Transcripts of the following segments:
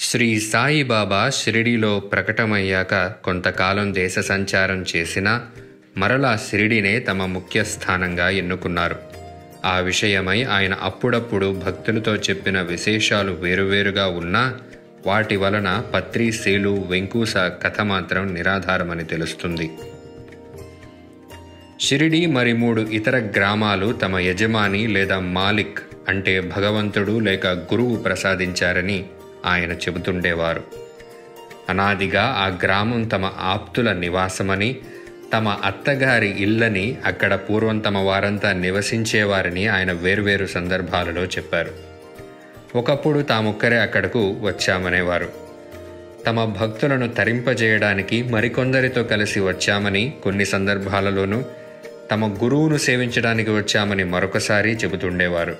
శ్రీ సాయిబాబా షిరిడీలో ప్రకటమయ్యాక కొంతకాలం దేశ సంచారం చేసినా మరలా షిరిడీనే తమ ముఖ్య స్థానంగా ఎన్నుకున్నారు ఆ విషయమై ఆయన అప్పుడప్పుడు భక్తులతో చెప్పిన విశేషాలు వేరువేరుగా ఉన్నా వాటి వలన పత్రి సేలు వెంకూస కథ మాత్రం నిరాధారమని తెలుస్తుంది షిరిడి మరి మూడు ఇతర గ్రామాలు తమ యజమాని లేదా మాలిక్ అంటే భగవంతుడు లేక గురువు ప్రసాదించారని ఆయన చెబుతుండేవారు అనాదిగా ఆ గ్రామం తమ ఆప్తుల నివాసమని తమ అత్తగారి ఇల్లని అక్కడ పూర్వం తమ వారంతా నివసించేవారని ఆయన వేర్వేరు సందర్భాలలో చెప్పారు ఒకప్పుడు తామొక్కరే అక్కడకు వచ్చామనేవారు తమ భక్తులను తరింపజేయడానికి మరికొందరితో కలిసి వచ్చామని కొన్ని సందర్భాలలోనూ తమ గురువును సేవించడానికి వచ్చామని మరొకసారి చెబుతుండేవారు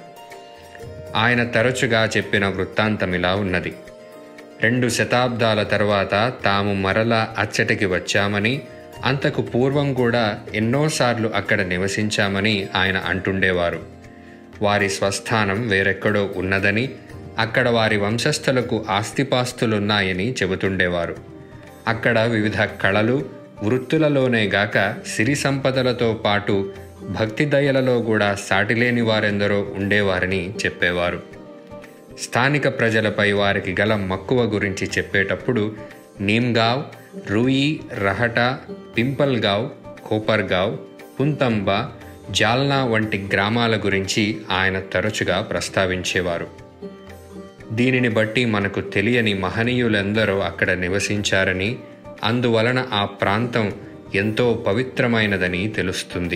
ఆయన తరచుగా చెప్పిన వృత్తాంతం ఇలా ఉన్నది రెండు శతాబ్దాల తర్వాత తాము మరలా అచ్చటికి వచ్చామని అంతకు పూర్వం కూడా ఎన్నోసార్లు అక్కడ నివసించామని ఆయన అంటుండేవారు వారి స్వస్థానం వేరెక్కడో ఉన్నదని అక్కడ వారి వంశస్థులకు ఆస్తిపాస్తులున్నాయని చెబుతుండేవారు అక్కడ వివిధ కళలు వృత్తులలోనే గాక సిరి సంపదలతో పాటు భక్తి దయలలో కూడా సాటిలేని వారెందరో ఉండేవారని చెప్పేవారు స్థానిక ప్రజలపై వారికి గల మక్కువ గురించి చెప్పేటప్పుడు నీమ్గావ్ రూయి రహట పింపల్గావ్ కోపర్గావ్ పుంతంబ జాల్నా వంటి గ్రామాల గురించి ఆయన తరచుగా ప్రస్తావించేవారు దీనిని బట్టి మనకు తెలియని మహనీయులందరూ అక్కడ నివసించారని అందువలన ఆ ప్రాంతం ఎంతో పవిత్రమైనదని తెలుస్తుంది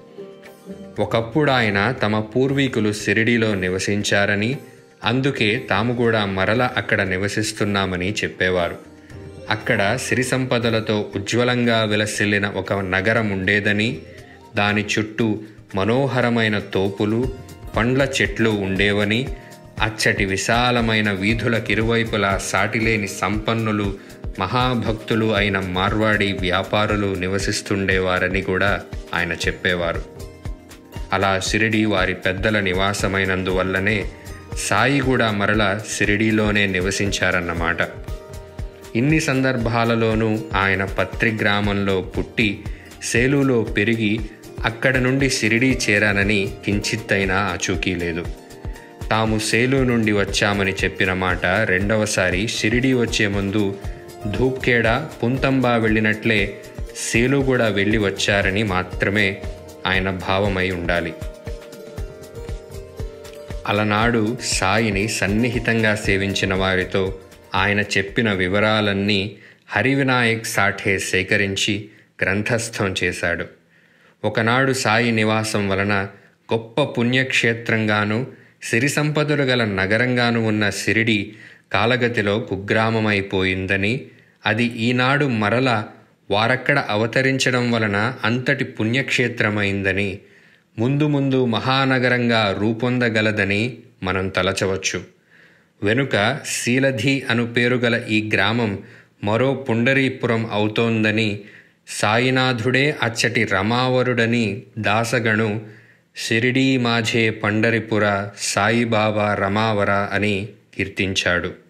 ఒకప్పుడు ఆయన తమ పూర్వీకులు సిరిడిలో నివసించారని అందుకే తాము కూడా మరల అక్కడ నివసిస్తున్నామని చెప్పేవారు అక్కడ సిరి సంపదలతో ఉజ్వలంగా విలసిల్లిన ఒక నగరం ఉండేదని దాని చుట్టూ మనోహరమైన తోపులు పండ్ల చెట్లు ఉండేవని అచ్చటి విశాలమైన వీధులకిరువైపులా సాటిలేని సంపన్నులు మహాభక్తులు అయిన మార్వాడి వ్యాపారులు నివసిస్తుండేవారని కూడా ఆయన చెప్పేవారు అలా షిరిడి వారి పెద్దల నివాసమైనందువల్లనే సాయి కూడా మరల షిరిడీలోనే నివసించారన్నమాట ఇన్ని సందర్భాలలోనూ ఆయన పత్రి గ్రామంలో పుట్టి సేలులో పెరిగి అక్కడ నుండి షిరిడీ చేరానని కించిత్తైనా ఆచూకీ లేదు తాము సేలు నుండి వచ్చామని చెప్పిన మాట రెండవసారి షిరిడీ వచ్చే ముందు ధూప్కేడ పుంతంబా వెళ్ళినట్లే సేలు కూడా వెళ్ళి వచ్చారని మాత్రమే ఆయన భావమై ఉండాలి అలనాడు సాయిని సన్నిహితంగా సేవించిన వారితో ఆయన చెప్పిన వివరాలన్నీ హరివినాయక్ సాఠే సేకరించి గ్రంథస్థం చేశాడు ఒకనాడు సాయి నివాసం వలన గొప్ప పుణ్యక్షేత్రంగాను సిరి సంపదలు గల నగరంగాను ఉన్న సిరిడి కాలగతిలో కుగ్రామమైపోయిందని అది ఈనాడు మరల వారక్కడ అవతరించడం వలన అంతటి పుణ్యక్షేత్రమైందని ముందు ముందు మహానగరంగా రూపొందగలదని మనం తలచవచ్చు వెనుక శీలధి అను పేరుగల ఈ గ్రామం మరో పుండరీపురం అవుతోందని సాయినాథుడే అచ్చటి రమావరుడని దాసగణు షిరిడీ మాఝే పండరిపుర సాయిబాబా రమావర అని కీర్తించాడు